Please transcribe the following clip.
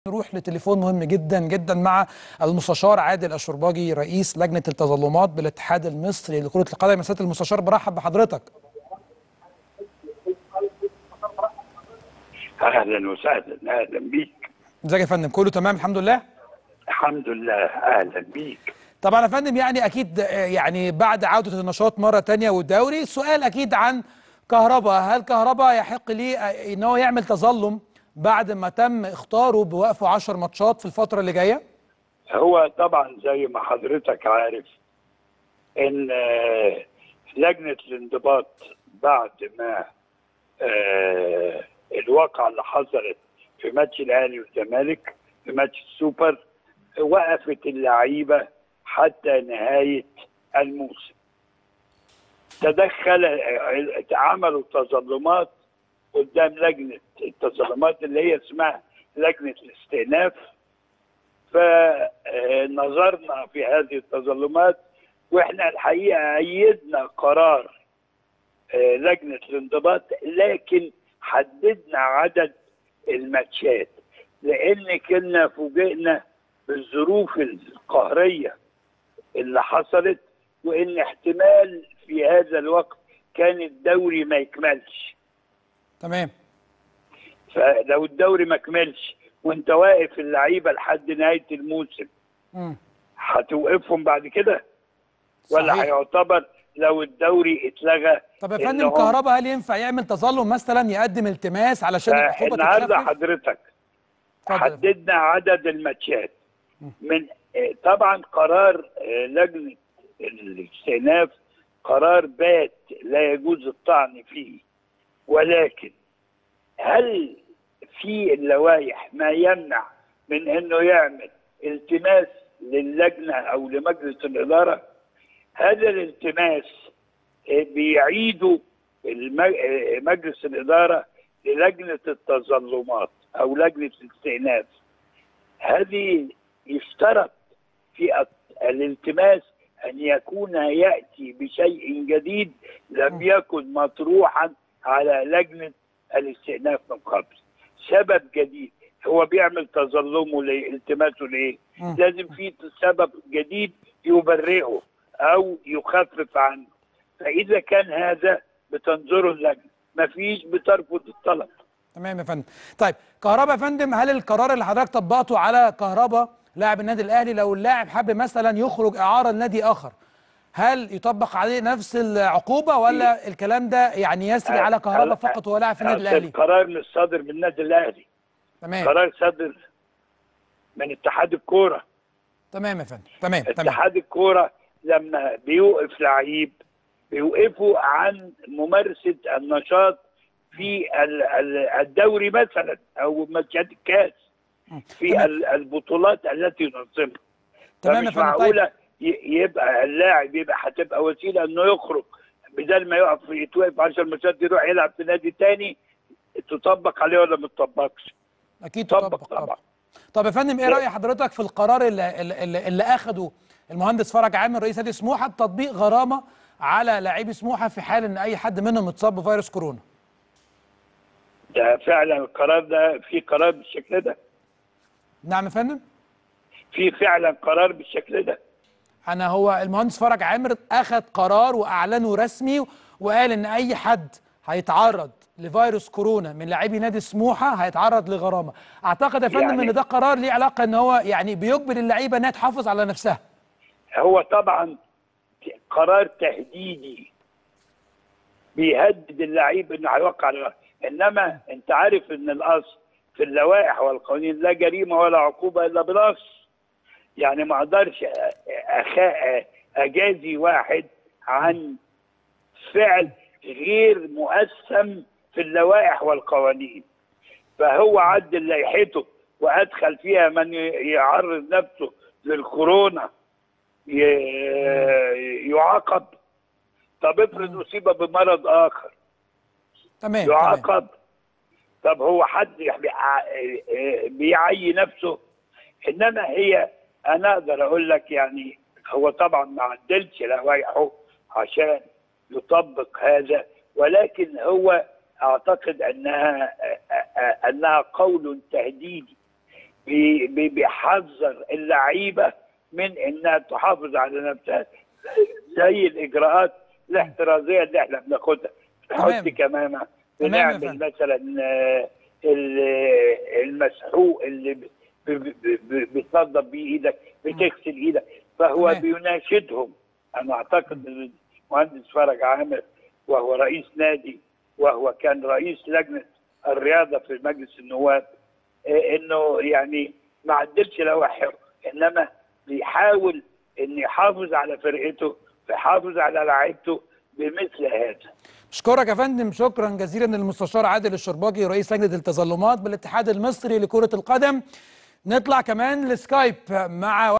نروح لتليفون مهم جدا جدا مع المستشار عادل الشرباجي رئيس لجنه التظلمات بالاتحاد المصري لكره القدم يا سياده المستشار برحب بحضرتك اهلا وسهلا اهلا بيك ازيك يا فندم كله تمام الحمد لله الحمد لله اهلا بيك طبعا يا فندم يعني اكيد آه، يعني بعد عوده النشاط مره تانية والدوري السؤال اكيد عن كهربا هل كهربا يحق ليه آه، ان هو يعمل تظلم بعد ما تم اختاره بوقفه 10 ماتشات في الفتره اللي جايه هو طبعا زي ما حضرتك عارف ان آه، لجنه الانضباط بعد ما آه، الواقعه اللي حصلت في ماتش الاهلي والزمالك في ماتش السوبر وقفت اللعيبه حتى نهايه الموسم تدخل آه، عملوا تظلمات قدام لجنه التظلمات اللي هي اسمها لجنه الاستئناف فنظرنا في هذه التظلمات واحنا الحقيقه ايدنا قرار آه، لجنه الانضباط لكن حددنا عدد الماتشات لان كنا فوجئنا بالظروف القهريه اللي حصلت وان احتمال في هذا الوقت كان الدوري ما يكملش تمام فلو الدوري ما كملش وانت واقف اللعيبه لحد نهايه الموسم مم. هتوقفهم بعد كده ولا صحيح. هيعتبر لو الدوري اتلغى طب يا إن فندم هم- كهربا هل ينفع يعمل تظلم مثلا يقدم التماس علشان العقوبه النهارده تتخفف حضرتك اتفضل. حددنا عدد الماتشات من آه، طبعا قرار آه، لجنه الاستئناف قرار بات لا يجوز الطعن فيه ولكن هل في اللوائح ما يمنع من انه يعمل التماس للجنه او لمجلس الاداره هذا الالتماس آه، بيعيده الم- آه، مجلس الاداره للجنه التظلمات او لجنه الاستئناف هذه يشترط في الت- الالتماس ان يكون ياتي بشيء جديد لم يكن مطروحا على لجنه الاستئناف من قبل سبب جديد هو بيعمل تظلمه ليه التماسه ليه مم. لازم في سبب جديد يبرئه او يخفف عنه فاذا كان هذا بتنظره اللجنه مفيش بترفض الطلب تمام يا فندم طيب كهربا يا فندم هل القرار اللي حضرتك طبقته على كهربا لاعب النادي الاهلي لو اللاعب حب مثلا يخرج اعاره لنادي اخر هل يطبق عليه نفس العقوبه ولا الكلام ده يعني يسري على كهربا فقط وهو لاعب في النادي أصل الاهلي القرار مش صادر من النادي الاهلي تمام قرار صادر من اتحاد الكوره تمام يا فندم تمام تمام اتحاد الكوره لما بيوقف لعيب بيوقفه عن ممارسه النشاط في ال- ال- الدوري مثلا او ماتشات الكاس في تمام. ال- البطولات التي ينظمها تمام يا فمش فندم طيب معقوله ي- يبقى اللاعب يبقى هتبقى وسيله انه يخرج بدل ما يقف يتوقف 10 ماتشات يروح يلعب في نادي تاني تطبق عليه ولا ما تطبقش؟ اكيد طبق تطبق طبعا. طبعا طب يا فندم ايه راي حضرتك في القرار اللي, اللي, اللي اخده المهندس فرج عامر رئيس نادي سموحه بتطبيق غرامه على لاعبي سموحه في حال ان اي حد منهم اتصاب بفيروس كورونا ده فعلا القرار ده في قرار بالشكل ده نعم يا فندم في فعلا قرار بالشكل ده انا هو المهندس فرج عامر اخذ قرار واعلنه رسمي وقال ان اي حد هيتعرض لفيروس كورونا من لاعبي نادي سموحه هيتعرض لغرامه اعتقد يا فندم يعني- ان ده قرار ليه علاقه ان هو يعني بيجبر اللعيبه انها تحافظ على نفسها هو طبعا قرار تهديدي بيهدد اللعيب انه هيوقع على انما انت عارف ان الاصل في اللوائح والقوانين لا جريمه ولا عقوبه الا بنص يعني ما اقدرش أخا اجازي واحد عن فعل غير مؤسم في اللوائح والقوانين فهو عدل لائحته وادخل فيها من يعرض نفسه للكورونا ي- يعاقب طب افرض اصيب بمرض اخر تمام تمام يعاقب طب هو حد بيع- بيعي نفسه انما هي انا اقدر اقول لك يعني هو طبعا ما عدلش لوائحه عشان يطبق هذا ولكن هو اعتقد انها انها قول تهديدي بي- بي- بيحذر اللعيبه من انها تحافظ على نفسها زي الاجراءات الاحترازيه اللي احنا بناخدها تمام. نحط كمامه تمام يا بنعمل فندم. مثلا آه، ال- المسحوق اللي ب- ب- ب- ب- بتنظف بيه ايدك بتغسل ايدك فهو تمام. بيناشدهم انا اعتقد ان المهندس فرج عامر وهو رئيس نادي وهو كان رئيس لجنه الرياضه في مجلس النواب آه، انه يعني ما عدلش لوائحه انما بيحاول ان يحافظ على فرقته ويحافظ على لعيبته بمثل هذا اشكرك يا فندم شكرا جزيلا للمستشار عادل الشرباجي رئيس لجنه التظلمات بالاتحاد المصري لكره القدم نطلع كمان لسكايب مع